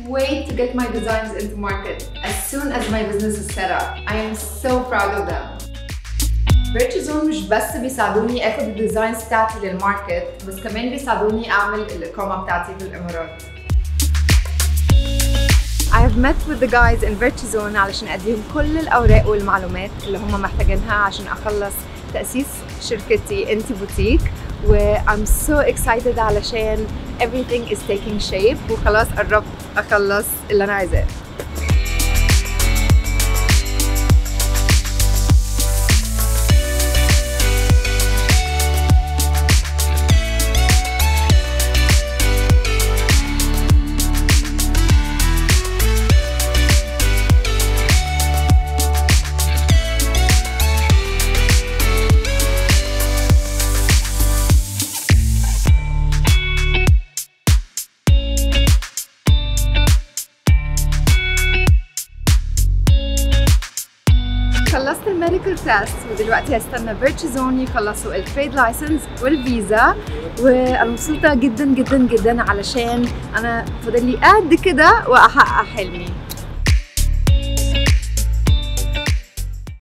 wait to get my designs into market as soon as my business is set up. I am so proud of them. فيرتشزون مش بس بيساعدوني اخد الديزاينز بتاعتي للماركت بس كمان بيساعدوني اعمل الاقامه بتاعتي في الامارات I have met with the guys in Virtuzone علشان اديهم كل الاوراق والمعلومات اللي هم محتاجينها عشان اخلص تاسيس شركتي انتي بوتيك و I'm so excited علشان everything is taking shape وخلاص قربت اخلص اللي انا عايزاه خلصت الميديكال تيست ودلوقتي هستنى فيرتشزون يخلصوا التريد لايسنس والفيزا وانا مبسوطه جدا جدا جدا علشان انا فاضل لي قد كده واحقق حلمي